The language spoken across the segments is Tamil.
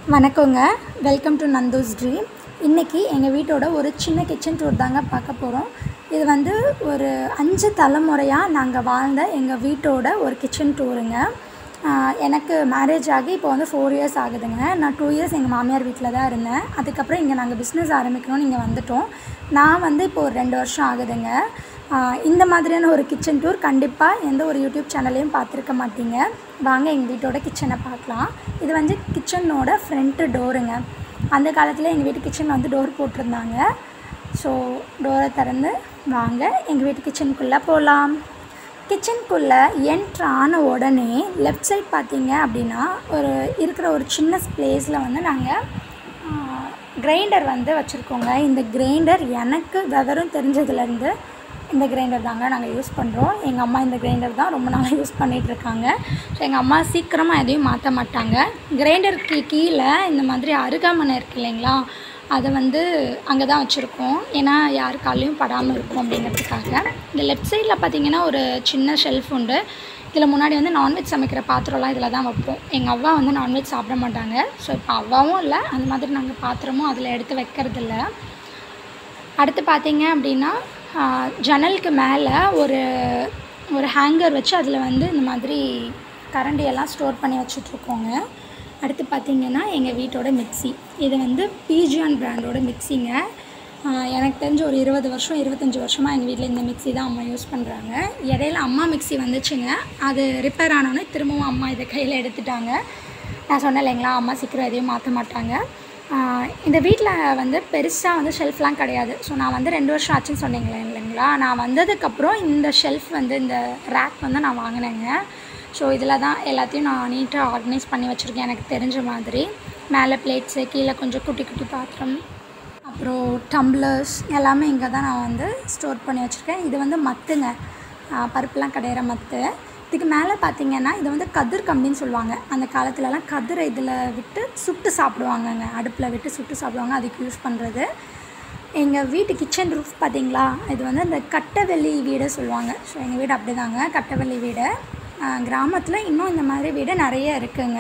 வணக்கங்க வெல்கம் டு நந்தூஸ் ட்ரீம் இன்றைக்கி எங்கள் வீட்டோட ஒரு சின்ன கிச்சன் டூர் தாங்க பார்க்க போகிறோம் இது வந்து ஒரு அஞ்சு தலைமுறையாக நாங்கள் வாழ்ந்த எங்கள் வீட்டோட ஒரு கிச்சன் டூருங்க ஆஹ் எனக்கு மேரேஜ் ஆகி இப்போ வந்து ஃபோர் இயர்ஸ் ஆகுதுங்க நான் டூ இயர்ஸ் எங்கள் மாமியார் வீட்டில் தான் இருந்தேன் அதுக்கப்புறம் இங்கே நாங்கள் பிஸ்னஸ் ஆரம்பிக்கணும்னு இங்கே வந்துட்டோம் நான் வந்து இப்போ ஒரு ரெண்டு வருஷம் ஆகுதுங்க ஆஹ் இந்த மாதிரியான ஒரு கிச்சன் டூர் கண்டிப்பாக எந்த ஒரு யூடியூப் சேனல்லையும் பார்த்துருக்க மாட்டீங்க வாங்க எங்கள் வீட்டோட கிச்சனை பார்க்கலாம் இது வந்து கிச்சனோட ஃப்ரண்ட்டு டோருங்க அந்த காலத்தில் எங்கள் வீட்டு கிச்சனில் வந்து டோர் போட்டிருந்தாங்க ஸோ டோரை திறந்து வாங்க எங்கள் வீட்டு கிச்சனுக்குள்ளே போகலாம் கிச்சனுக்குள்ளே என்ட்ரு ஆன உடனே லெஃப்ட் சைட் பார்த்தீங்க அப்படின்னா ஒரு இருக்கிற ஒரு சின்ன ஸ்பேஸில் வந்து நாங்கள் கிரைண்டர் வந்து வச்சுருக்கோங்க இந்த கிரைண்டர் எனக்கு விவரம் தெரிஞ்சதுலேருந்து இந்த கிரைண்டர் தாங்க நாங்கள் யூஸ் பண்ணுறோம் எங்கள் அம்மா இந்த கிரைண்டர் தான் ரொம்ப நாளாக யூஸ் பண்ணிகிட்டு இருக்காங்க ஸோ எங்கள் அம்மா சீக்கிரமாக எதையும் மாற்ற மாட்டாங்க கிரைண்டருக்கு கீழே இந்த மாதிரி அருகாமனை இருக்கு இல்லைங்களா அதை வந்து அங்கே தான் வச்சுருக்கோம் ஏன்னா யார் காலையும் படாமல் இருக்கும் அப்படிங்கிறதுக்காக இந்த லெஃப்ட் சைடில் பார்த்தீங்கன்னா ஒரு சின்ன ஷெல்ஃப் உண்டு இதில் முன்னாடி வந்து நான்வெஜ் சமைக்கிற பாத்திரம்லாம் இதில் தான் வைப்போம் எங்கள் அவ்வா வந்து நான்வெஜ் சாப்பிட மாட்டாங்க ஸோ இப்போ அவ்வாவும் இல்லை அந்த மாதிரி நாங்கள் பாத்திரமும் அதில் எடுத்து வைக்கிறது இல்லை அடுத்து பார்த்தீங்க அப்படின்னா ஆஹ், ஜன்னலுக்கு மேலே ஒரு ஒரு ஹேங்கர் வச்சு அதில் வந்து இந்த மாதிரி கரண்டியெல்லாம் ஸ்டோர் பண்ணி வச்சுட்ருக்கோங்க அடுத்து பார்த்தீங்கன்னா எங்கள் வீட்டோட மிக்ஸி இது வந்து பிஜியான் பிராண்டோட மிக்ஸிங்க ஆஹ், எனக்கு தெரிஞ்ச ஒரு இருபது வருஷம் இருபத்தஞ்சி வருஷமாக எங்கள் வீட்டில் இந்த மிக்ஸி தான் அம்மா யூஸ் பண்ணுறாங்க இடையில அம்மா மிக்ஸி வந்துச்சுங்க அது ரிப்பேர் ஆனோடனே திரும்பவும் அம்மா இதை கையில் எடுத்துட்டாங்க நான் சொன்னேன் இல்லைங்களா அம்மா சீக்கிரம் எதையும் மாற்ற மாட்டாங்க ஆஹ் இந்த வீட்டில் வந்து பெருசாக வந்து ஷெல்ஃப்லாம் கிடையாது ஸோ நான் வந்து ரெண்டு வருஷம் ஆச்சுன்னு சொன்னீங்களே இல்லைங்களா நான் வந்ததுக்கப்புறம் இந்த ஷெல்ஃப் வந்து இந்த ரேக் வந்து நான் வாங்கினேங்க ஸோ இதில் தான் எல்லாத்தையும் நான் நீட்டாக ஆர்கனைஸ் பண்ணி வச்சுருக்கேன் எனக்கு தெரிஞ்ச மாதிரி மேலே பிளேட்ஸு கீழே கொஞ்சம் குட்டி குட்டி பாத்திரம் அப்புறம் டம்ளர்ஸ் எல்லாமே இங்கே தான் நான் வந்து ஸ்டோர் பண்ணி வச்சுருக்கேன் இது வந்து மத்துங்க ஆஹ் பருப்புலாம் கடையிற மத்து இதுக்கு மேலே பார்த்தீங்கன்னா இது வந்து கதிர் கம்பின்னு சொல்லுவாங்க அந்த காலத்துலலாம் கதிரை இதில் விட்டு சுட்டு சாப்பிடுவாங்கங்க அடுப்பில் விட்டு சுட்டு சாப்பிடுவாங்க அதுக்கு யூஸ் பண்ணுறது எங்கள் வீட்டு கிச்சன் ரூஃப் பார்த்தீங்களா இது வந்து இந்த கட்டவெளி வீடு சொல்லுவாங்க ஸோ எங்கள் வீடு அப்படி தாங்க கட்டவெளி வீடு கிராமத்தில் இன்னும் இந்த மாதிரி வீடு நிறைய இருக்குங்க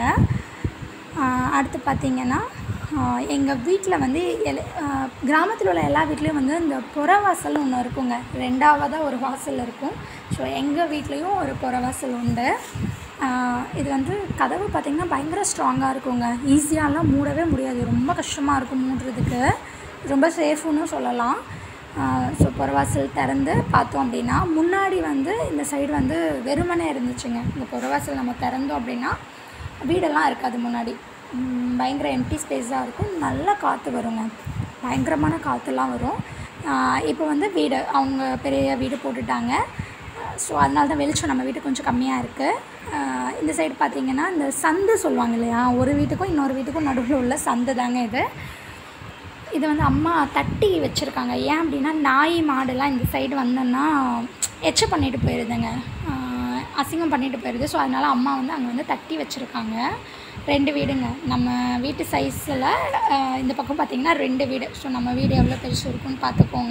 ஆஹ் அடுத்து பார்த்தீங்கன்னா எங்கள் வீட்டில் வந்து எல கிராமத்தில் உள்ள எல்லா வீட்லேயும் வந்து இந்த புறவாசல் ஒன்று இருக்குங்க ரெண்டாவதாக ஒரு வாசல் இருக்கும் ஸோ எங்கள் வீட்லேயும் ஒரு புறவாசல் உண்டு ஆஹ் இது வந்து கதவு பார்த்திங்கன்னா பயங்கர ஸ்ட்ராங்காக இருக்குங்க ஈஸியாலாம் மூடவே முடியாது ரொம்ப கஷ்டமாக இருக்கும் மூடுறதுக்கு ரொம்ப சேஃப்னு சொல்லலாம் ஸோ புறவாசல் திறந்து பார்த்தோம் அப்படின்னா முன்னாடி வந்து இந்த சைடு வந்து வெறுமனே இருந்துச்சுங்க இந்த புறவாசல் நம்ம திறந்தோம் அப்படின்னா வீடெல்லாம் இருக்காது முன்னாடி ம், பயங்கர எம்டி ஸ்பேஸாக இருக்கும் நல்லா காற்று வருங்க பயங்கரமான காற்றுலாம் வரும் இப்போ வந்து வீடு அவங்க பெரிய வீடு போட்டுட்டாங்க ஸோ அதனால தான் வெளிச்சம் நம்ம வீட்டுக்கு கொஞ்சம் கம்மியாக இருக்குது இந்த சைடு பார்த்தீங்கன்னா இந்த சந்து சொல்லுவாங்க இல்லையா ஒரு வீட்டுக்கும் இன்னொரு வீட்டுக்கும் நடுவில் உள்ள சந்து தாங்க இது இது வந்து அம்மா தட்டி வச்சுருக்காங்க ஏன் அப்படின்னா நாய் மாடுலாம் இந்த சைடு வந்தோன்னா எச்ச பண்ணிட்டு போயிடுதுங்க ஆஹ் அசிங்கம் பண்ணிட்டு போயிடுது ஸோ அதனால் அம்மா வந்து அங்கே வந்து தட்டி வச்சுருக்காங்க ரெண்டு வீடுங்க நம்ம வீட்டு சைஸில் இந்த பக்கம் பார்த்திங்கன்னா ரெண்டு வீடு ஸோ நம்ம வீடு எவ்வளோ பெருசு இருக்குன்னு பார்த்துக்கோங்க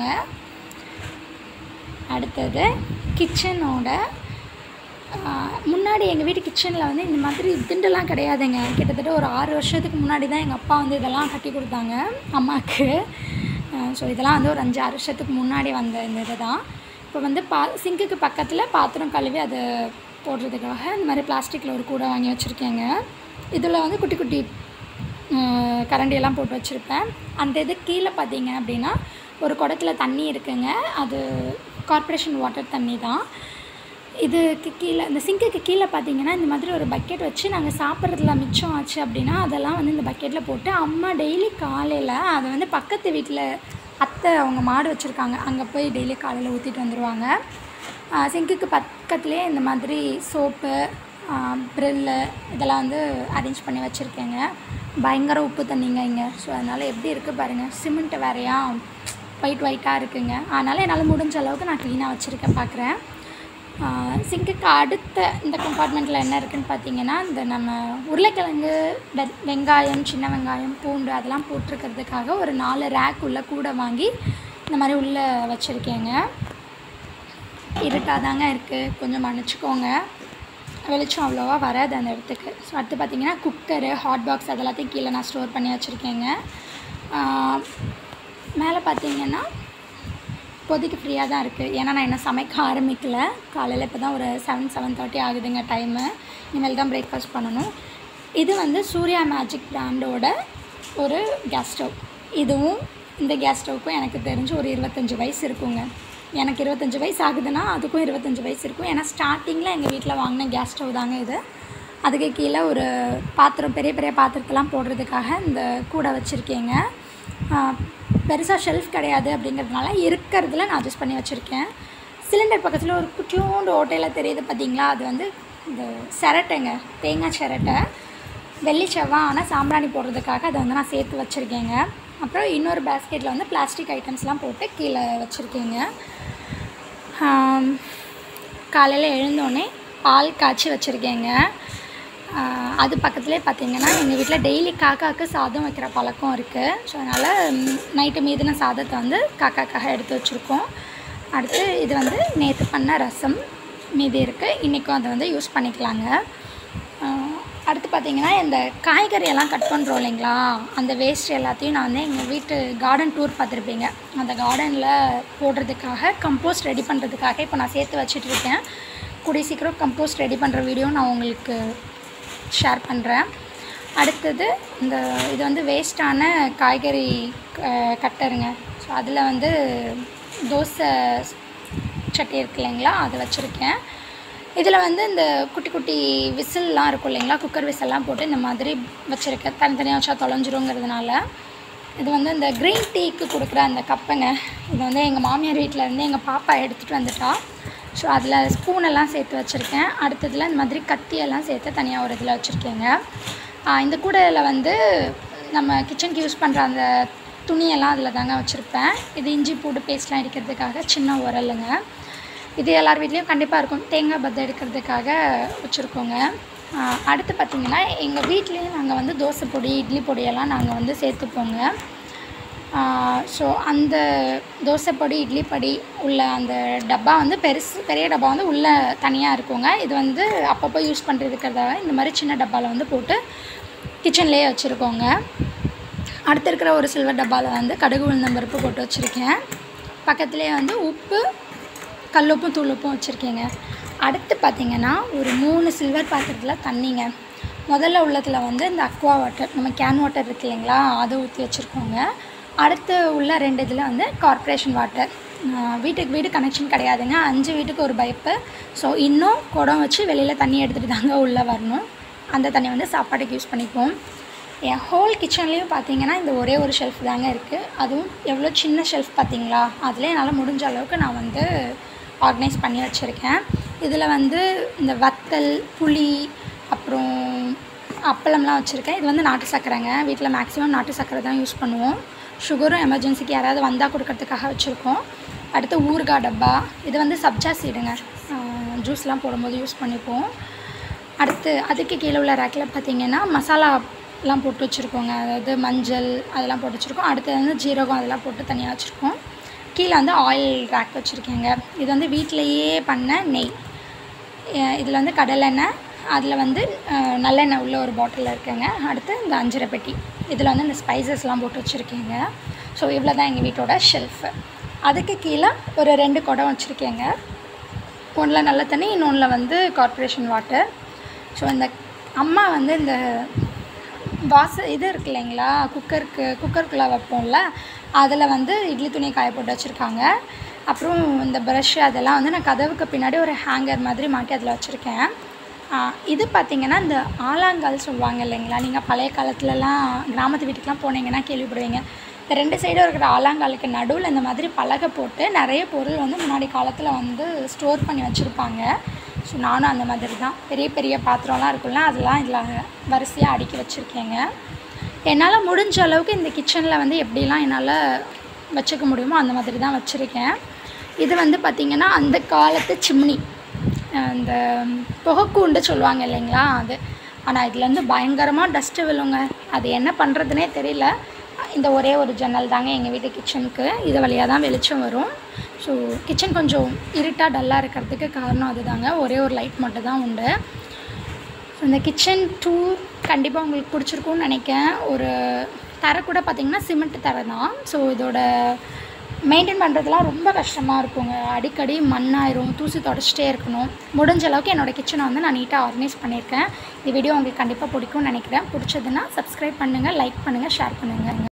அடுத்தது கிச்சனோட ஆஹ் முன்னாடி எங்கள் வீட்டு கிச்சனில் வந்து இந்த மாதிரி திண்டுலாம் கிடையாதுங்க கிட்டத்தட்ட ஒரு ஆறு வருஷத்துக்கு முன்னாடி தான் எங்கள் அப்பா வந்து இதெல்லாம் கட்டி கொடுத்தாங்க அம்மாவுக்கு ஸோ இதெல்லாம் வந்து ஒரு அஞ்சு ஆறு வருஷத்துக்கு முன்னாடி வந்த இந்த இது தான் இப்போ வந்து பா சிங்குக்கு பக்கத்தில் பாத்திரம் கழுவி அதை போடுறதுக்காக இந்த மாதிரி பிளாஸ்டிக்கில் ஒரு கூடை வாங்கி வச்சுருக்கேங்க இதில் வந்து குட்டி குட்டி ஆஹ் கரண்டியெல்லாம் போட்டு வச்சுருப்பேன் அந்த இது கீழே பார்த்தீங்க அப்படின்னா ஒரு குடத்துல தண்ணி இருக்குங்க அது கார்ப்பரேஷன் வாட்டர் தண்ணி தான் இதுக்கு கீழே இந்த சிங்குக்கு கீழே பார்த்தீங்கன்னா இந்த மாதிரி ஒரு பக்கெட் வச்சு நாங்கள் சாப்பிட்றதுல மிச்சம் ஆச்சு அப்படின்னா அதெல்லாம் வந்து இந்த பக்கெட்டில் போட்டு அம்மா டெய்லி காலையில் அதை வந்து பக்கத்து வீட்டில் அத்தை அவங்க மாடு வச்சுருக்காங்க அங்கே போய் டெய்லி காலையில் ஊற்றிட்டு வந்துடுவாங்க சிங்குக்கு பக்கத்துலேயே இந்த மாதிரி சோப்பு ப்ரில்லு இதெல்லாம் வந்து அரேஞ்ச் பண்ணி வச்சுருக்கேங்க பயங்கர உப்பு தண்ணிங்க இங்கே ஸோ அதனால் எப்படி இருக்குது பாருங்கள் சிமெண்ட்டு வேறையா ஒயிட் ஒயிட்டாக இருக்குங்க அதனால் என்னால் முடிஞ்ச அளவுக்கு நான் க்ளீனாக வச்சுருக்கேன் பார்க்குறேன் சிங்குக்கு அடுத்த இந்த கம்பார்ட்மெண்ட்டில் என்ன இருக்குன்னு பார்த்தீங்கன்னா இந்த நம்ம உருளைக்கிழங்கு வெ- வெங்காயம் சின்ன வெங்காயம் பூண்டு அதெல்லாம் போட்டிருக்கிறதுக்காக ஒரு நாலு ரேக் உள்ள கூட வாங்கி இந்த மாதிரி உள்ளே வச்சுருக்கேங்க இருட்டாக தாங்க இருக்குது கொஞ்சம் மன்னிச்சுக்கோங்க வெளிச்சம் அவ்வளோவா வராது அந்த இடத்துக்கு ஸோ அடுத்து பார்த்தீங்கன்னா குக்கரு ஹாட் பாக்ஸ் அதெல்லாத்தையும் கீழே நான் ஸ்டோர் பண்ணி வச்சுருக்கேங்க மேலே பார்த்தீங்கன்னா இப்போதைக்கு ஃப்ரீயாக தான் இருக்குது ஏன்னா நான் இன்னும் சமைக்க ஆரம்பிக்கல காலையில் இப்போ தான் ஒரு செவன் செவன் தேர்ட்டி ஆகுதுங்க டைமு இனிமேல் தான் பிரேக்ஃபாஸ்ட் பண்ணணும் இது வந்து சூர்யா மேஜிக் பிராண்டோட ஒரு கேஸ் ஸ்டவ் இதுவும் இந்த கேஸ் ஸ்டவ்க்கும் எனக்கு தெரிஞ்சு ஒரு இருபத்தஞ்சி வயசு இருக்குங்க எனக்கு இருபத்தஞ்சி வயசு ஆகுதுன்னா அதுக்கும் இருபத்தஞ்சி வயசு இருக்கும் ஏன்னா ஸ்டார்டிங்கில் எங்கள் வீட்டில் வாங்கின கேஸ் ஸ்டவ் தாங்க இது அதுக்கு கீழே ஒரு பாத்திரம் பெரிய பெரிய பாத்திரத்தெல்லாம் போடுறதுக்காக இந்த கூடை வச்சுருக்கேங்க பெருசாக ஷெல்ஃப் கிடையாது அப்படிங்கிறதுனால இருக்கிறதுல நான் அட்ஜஸ்ட் பண்ணி வச்சுருக்கேன் சிலிண்டர் பக்கத்தில் ஒரு குட்டியோண்டு ஓட்டையில் தெரியுது பார்த்தீங்களா அது வந்து இந்த சிரட்டைங்க தேங்காய் சிரட்டை வெள்ளி செவ்வாய் ஆனால் சாம்பிராணி போடுறதுக்காக அதை வந்து நான் சேர்த்து வச்சுருக்கேங்க அப்புறம் இன்னொரு பேஸ்கெட்டில் வந்து பிளாஸ்டிக் ஐட்டம்ஸ்லாம் போட்டு கீழே வச்சுருக்கேங்க காலையில் எழுந்தோடனே பால் காய்ச்சி வச்சுருக்கேங்க அது பக்கத்துலேயே பார்த்தீங்கன்னா எங்கள் வீட்டில் டெய்லி காக்காவுக்கு சாதம் வைக்கிற பழக்கம் இருக்குது ஸோ அதனால் நைட்டு மீதின சாதத்தை வந்து காக்காக்காக எடுத்து வச்சுருக்கோம் அடுத்து இது வந்து நேற்று பண்ண ரசம் மீதி இருக்குது இன்றைக்கும் அதை வந்து யூஸ் பண்ணிக்கலாங்க அடுத்து பார்த்திங்கன்னா இந்த காய்கறி எல்லாம் கட் பண்ணுறோம் இல்லைங்களா அந்த வேஸ்ட் எல்லாத்தையும் நான் வந்து எங்கள் வீட்டு கார்டன் டூர் பார்த்துருப்பீங்க அந்த கார்டனில் போடுறதுக்காக கம்போஸ்ட் ரெடி பண்ணுறதுக்காக இப்போ நான் சேர்த்து வச்சுட்டு இருக்கேன் கூடிய சீக்கிரம் கம்போஸ்ட் ரெடி பண்ணுற வீடியோ நான் உங்களுக்கு ஷேர் பண்ணுறேன் அடுத்தது இந்த இது வந்து வேஸ்ட்டான காய்கறி கட்டருங்க ஸோ அதில் வந்து தோசை சட்டி இருக்கு இல்லைங்களா அதை வச்சுருக்கேன் இதில் வந்து இந்த குட்டி குட்டி விசில்லாம் இருக்கும் இல்லைங்களா குக்கர் விசில்லாம் போட்டு இந்த மாதிரி வச்சுருக்கேன் தனித்தனியாக வச்சா தொலைஞ்சிருங்கிறதுனால இது வந்து இந்த க்ரீன் டீக்கு கொடுக்குற அந்த கப்புங்க இது வந்து எங்கள் மாமியார் வீட்டில் இருந்து எங்கள் பாப்பா எடுத்துகிட்டு வந்துட்டா ஸோ அதில் ஸ்பூனெல்லாம் சேர்த்து வச்சுருக்கேன் அடுத்ததில் இந்த மாதிரி கத்தியெல்லாம் சேர்த்து தனியாக ஒரு இதில் வச்சுருக்கேங்க இந்த கூடையில் வந்து நம்ம கிச்சனுக்கு யூஸ் பண்ணுற அந்த துணியெல்லாம் அதில் தாங்க வச்சுருப்பேன் இது இஞ்சி பூண்டு பேஸ்ட்லாம் எடுக்கிறதுக்காக சின்ன உரலுங்க இது எல்லார் வீட்லேயும் கண்டிப்பாக இருக்கும் தேங்காய் பத்தை எடுக்கிறதுக்காக வச்சுருக்கோங்க அடுத்து பார்த்திங்கன்னா எங்கள் வீட்லேயும் நாங்கள் வந்து தோசை பொடி இட்லி பொடியெல்லாம் நாங்கள் வந்து சேர்த்துப்போங்க ஸோ அந்த தோசை பொடி இட்லி பொடி உள்ள அந்த டப்பா வந்து பெருசு பெரிய டப்பா வந்து உள்ளே தனியாக இருக்குங்க இது வந்து அப்பப்போ யூஸ் பண்ணுறதுக்கிறதாக இந்த மாதிரி சின்ன டப்பாவில் வந்து போட்டு கிச்சன்லேயே வச்சுருக்கோங்க அடுத்து இருக்கிற ஒரு சில்வர் டப்பாவில் வந்து கடுகு உளுந்தம் பருப்பு போட்டு வச்சுருக்கேன் பக்கத்துலேயே வந்து உப்பு கல்லுப்பும் தூளுப்பும் வச்சுருக்கேங்க அடுத்து பார்த்திங்கன்னா ஒரு மூணு சில்வர் பாத்திரத்தில் தண்ணிங்க முதல்ல உள்ளத்தில் வந்து இந்த அக்வா வாட்டர் நம்ம கேன் வாட்டர் இருக்கு இல்லைங்களா அதை ஊற்றி வச்சுருக்கோங்க அடுத்து உள்ள ரெண்டு இதில் வந்து கார்ப்பரேஷன் வாட்டர் வீட்டுக்கு வீடு கனெக்ஷன் கிடையாதுங்க அஞ்சு வீட்டுக்கு ஒரு பைப்பு ஸோ இன்னும் குடம் வச்சு வெளியில் தண்ணி எடுத்துகிட்டு தாங்க உள்ளே வரணும் அந்த தண்ணி வந்து சாப்பாட்டுக்கு யூஸ் பண்ணிப்போம் என் ஹோல் கிச்சன்லேயும் பார்த்தீங்கன்னா இந்த ஒரே ஒரு ஷெல்ஃப் தாங்க இருக்குது அதுவும் எவ்வளோ சின்ன ஷெல்ஃப் பார்த்தீங்களா அதில் என்னால் முடிஞ்ச அளவுக்கு நான் வந்து ஆர்கனைஸ் பண்ணி வச்சுருக்கேன் இதில் வந்து இந்த வத்தல் புளி அப்புறம் அப்பளம்லாம் வச்சுருக்கேன் இது வந்து நாட்டு சர்க்கரைங்க வீட்டில் மேக்ஸிமம் நாட்டு சர்க்கரை தான் யூஸ் பண்ணுவோம் சுகரும் எமர்ஜென்சிக்கு யாராவது வந்தால் கொடுக்கறதுக்காக வச்சுருக்கோம் அடுத்து ஊறுகாய் டப்பா இது வந்து சப்ஜா சீடுங்க ஜூஸ்லாம் போடும்போது யூஸ் பண்ணிப்போம் அடுத்து அதுக்கு கீழே உள்ள ரேக்கில் பார்த்தீங்கன்னா மசாலாலாம் போட்டு வச்சுருக்கோங்க அதாவது மஞ்சள் அதெல்லாம் போட்டு வச்சுருக்கோம் அடுத்து வந்து ஜீரகம் அதெல்லாம் போட்டு தனியாக வச்சுருக்கோம் கீழே வந்து ஆயில் ரேக் வச்சுருக்கேங்க இது வந்து வீட்டிலையே பண்ண நெய் இதில் வந்து கடலெண்ணெய் அதில் வந்து நல்லெண்ணெய் உள்ள ஒரு பாட்டிலில் இருக்குங்க அடுத்து இந்த அஞ்சரை பெட்டி இதில் வந்து இந்த ஸ்பைசஸ்லாம் போட்டு வச்சுருக்கேங்க ஸோ இவ்வளோ தான் எங்கள் வீட்டோட ஷெல்ஃபு அதுக்கு கீழே ஒரு ரெண்டு குடம் வச்சுருக்கேங்க ஒன்றில் நல்ல தண்ணி இன்னொன்றில் வந்து கார்ப்பரேஷன் வாட்டர் ஸோ இந்த அம்மா வந்து இந்த வாச இது இருக்கு இல்லைங்களா குக்கருக்கு குக்கருக்குள்ளே வைப்போம்ல அதில் வந்து இட்லி துணி காய போட்டு வச்சுருக்காங்க அப்புறம் இந்த ப்ரஷ் அதெல்லாம் வந்து நான் கதவுக்கு பின்னாடி ஒரு ஹேங்கர் மாதிரி மாட்டி அதில் வச்சுருக்கேன் இது பார்த்திங்கன்னா இந்த ஆலாங்கால் சொல்லுவாங்க இல்லைங்களா நீங்கள் பழைய காலத்துலலாம் கிராமத்து வீட்டுக்கெலாம் போனீங்கன்னா கேள்விப்படுவீங்க இந்த ரெண்டு சைடும் இருக்கிற ஆலாங்காலுக்கு நடுவில் இந்த மாதிரி பலகை போட்டு நிறைய பொருள் வந்து முன்னாடி காலத்தில் வந்து ஸ்டோர் பண்ணி வச்சுருப்பாங்க ஸோ நானும் அந்த மாதிரி தான் பெரிய பெரிய பாத்திரம்லாம் இருக்குல்ல அதெல்லாம் இதில் வரிசையாக அடுக்கி வச்சுருக்கேங்க என்னால் முடிஞ்ச அளவுக்கு இந்த கிச்சனில் வந்து எப்படிலாம் என்னால் வச்சுக்க முடியுமோ அந்த மாதிரி தான் வச்சுருக்கேன் இது வந்து பார்த்திங்கன்னா அந்த காலத்து சிம்னி அந்த புகைக்கூண்டு சொல்லுவாங்க இல்லைங்களா அது ஆனால் இதுலேருந்து பயங்கரமாக டஸ்ட்டு விழுங்க அது என்ன பண்ணுறதுனே தெரியல இந்த ஒரே ஒரு ஜன்னல் தாங்க எங்கள் வீட்டு கிச்சனுக்கு இது வழியாக தான் வெளிச்சம் வரும் ஸோ கிச்சன் கொஞ்சம் இருட்டாக டல்லாக இருக்கிறதுக்கு காரணம் அதுதாங்க ஒரே ஒரு லைட் மட்டும் தான் உண்டு இந்த கிச்சன் டூர் கண்டிப்பாக உங்களுக்கு பிடிச்சிருக்கும்னு நினைக்கிறேன் ஒரு தரை கூட பார்த்திங்கன்னா சிமெண்ட் தரை தான் ஸோ இதோட மெயின்டைன் பண்ணுறதுலாம் ரொம்ப கஷ்டமாக இருக்குங்க அடிக்கடி மண்ணாயிரும் தூசி தொடச்சிட்டே இருக்கணும் முடிஞ்ச அளவுக்கு என்னோடய கிச்சனை வந்து நான் நீட்டாக ஆர்கனைஸ் பண்ணியிருக்கேன் இந்த வீடியோ உங்களுக்கு கண்டிப்பாக பிடிக்கும்னு நினைக்கிறேன் பிடிச்சதுன்னா சப்ஸ்கிரைப் பண்ணுங்கள் லைக் பண்ணுங்கள் ஷேர் பண்ணுங்கள்